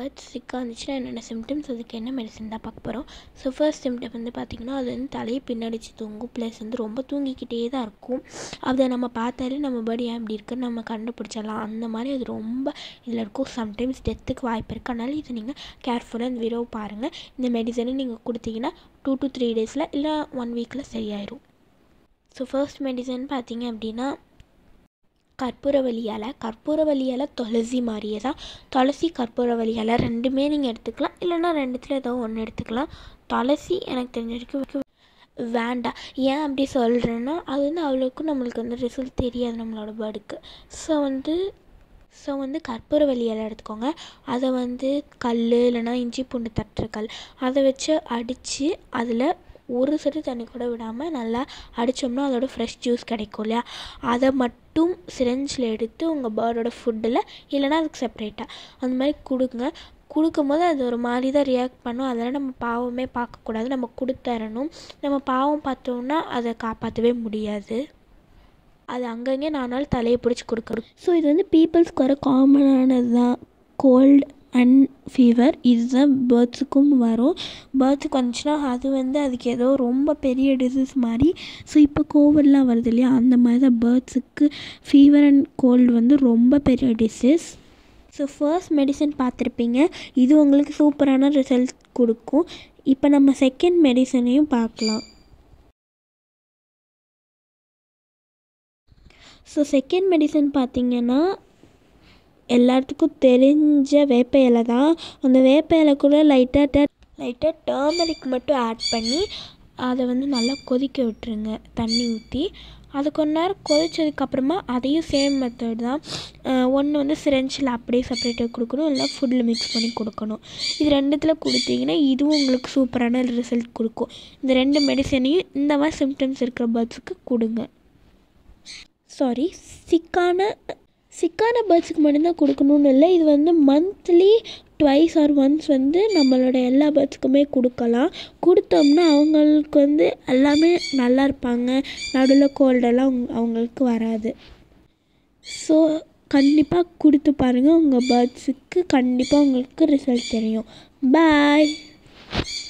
birds சிக்காக இருந்துச்சுன்னா என்னென்ன symptoms அதுக்கு என்ன மெடிசன் தான் பார்க்க போகிறோம் ஸோ ஃபர்ஸ்ட் சிம்டம் வந்து பார்த்திங்கன்னா அது வந்து தலையை பின்னடிச்சு தூங்கும் ப்ளஸ் வந்து ரொம்ப தூங்கிக்கிட்டே தான் இருக்கும் அதை நம்ம பார்த்தாலே நம்ம பேர்டு ஏன் இப்படி இருக்குன்னு நம்ம கண்டுபிடிச்சிடலாம் அந்த மாதிரி அது ரொம்ப இதில் இருக்கும் சம்டைம்ஸ் டெத்துக்கு வாய்ப்பு இருக்குது அதனால் இதை நீங்கள் கேர்ஃபுல்லாக இந்த வீடியோ பாருங்கள் இந்த மெடிசனை நீங்கள் கொடுத்தீங்கன்னா டூ டு த்ரீ டேஸில் இல்லை ஒன் வீக்கில் சரியாயிடும் ஸோ ஃபர்ஸ்ட் மெடிசன் பார்த்தீங்க அப்படின்னா கற்பூரவள்ளி இலை கற்பூரவள்ளி இலை துளசி மாதிரியே தான் துளசி கற்பூரவள்ளி இலை ரெண்டுமே நீங்கள் எடுத்துக்கலாம் இல்லைன்னா ரெண்டுத்தில் ஏதோ ஒன்று எடுத்துக்கலாம் துளசி எனக்கு தெரிஞ்ச வரைக்கும் வேண்டாம் ஏன் அப்படி சொல்கிறேன்னா அது வந்து அவ்வளோக்கும் நம்மளுக்கு வந்து ரிசல்ட் தெரியாது நம்மளோட பேர்டுக்கு ஸோ வந்து ஸோ வந்து கற்பூரவள்ளி இலை எடுத்துக்கோங்க அதை வந்து கல் இல்லைன்னா இஞ்சி பூண்டு தட்டுற கல் அதை வச்சு அடித்து அதில் ஒரு சொட்டு தண்ணி கூட விடாமல் நல்லா அடித்தோம்னா அதோட ஃப்ரெஷ் ஜூஸ் கிடைக்கும் இல்லையா அதை மட்டும் சிரஞ்சில் எடுத்து உங்கள் பேர்டோட ஃபுட்டில் இல்லைன்னா அதுக்கு செப்பரேட்டாக அந்த மாதிரி கொடுங்க கொடுக்கும்போது அது ஒரு மாதிரி தான் ரியாக்ட் பண்ணும் அதெல்லாம் நம்ம பாவமே பார்க்கக்கூடாது நம்ம கொடுத்தரணும் நம்ம பாவம் பார்த்தோம்னா அதை காப்பாற்றவே முடியாது அது அங்கங்கே நானால் தலையை பிடிச்சி கொடுக்கணும் ஸோ இது வந்து பீப்புள்ஸ்க்கு வர காமனானது தான் கோல்டு அண்ட் ஃபீவர் இதுதான் பேர்ட்ஸுக்கும் வரும் பேர்ட்ஸுக்கு வந்துச்சுன்னா அது வந்து அதுக்கு ஏதோ ரொம்ப பெரிய டிசீஸ் மாதிரி ஸோ இப்போ கோவிட்லாம் வருது இல்லையா அந்த மாதிரி தான் பேர்ட்ஸுக்கு ஃபீவர் அண்ட் கோல்டு வந்து ரொம்ப பெரிய டிசீஸ் ஸோ ஃபர்ஸ்ட் மெடிசன் பார்த்துருப்பீங்க இது உங்களுக்கு சூப்பரான ரிசல்ட் கொடுக்கும் இப்போ நம்ம செகண்ட் மெடிசனையும் பார்க்கலாம் ஸோ செகண்ட் மெடிசன் பார்த்திங்கன்னா எல்லாத்துக்கும் தெரிஞ்ச வேப்ப இலை தான் அந்த வேப்ப இலை கூட லைட்டாக லைட்டாக டர்மரிக் மட்டும் ஆட் பண்ணி அதை வந்து நல்லா கொதிக்க விட்டுருங்க தண்ணி ஊற்றி அது கொஞ்ச நேரம் கொதிச்சதுக்கப்புறமா அதையும் சேம் மெத்தட் தான் ஒன்று வந்து சிரஞ்சில் அப்படியே செப்பரேட்டாக கொடுக்கணும் இல்லை ஃபுட்டில் மிக்ஸ் பண்ணி கொடுக்கணும் இது ரெண்டுத்தில் கொடுத்தீங்கன்னா இதுவும் உங்களுக்கு சூப்பரான ரிசல்ட் கொடுக்கும் இந்த ரெண்டு மெடிசனையும் இந்த மாதிரி சிம்டம்ஸ் இருக்கிற பேர்ட்ஸுக்கு கொடுங்க சாரி சிக்கான சிக்கான பேர்ட்ஸுக்கு மட்டும்தான் கொடுக்கணுன்னு இல்லை இது வந்து மந்த்லி ட்வைஸ் ஆர் ஒன்ஸ் வந்து நம்மளோட எல்லா பேர்ட்ஸுக்குமே கொடுக்கலாம் கொடுத்தோம்னா அவங்களுக்கு வந்து எல்லாமே நல்லா இருப்பாங்க நடுவில் கோல்டெல்லாம் அவங்களுக்கு வராது ஸோ கண்டிப்பாக கொடுத்து பாருங்கள் உங்கள் பேர்ட்ஸுக்கு கண்டிப்பாக உங்களுக்கு ரிசல்ட் தெரியும் பாய்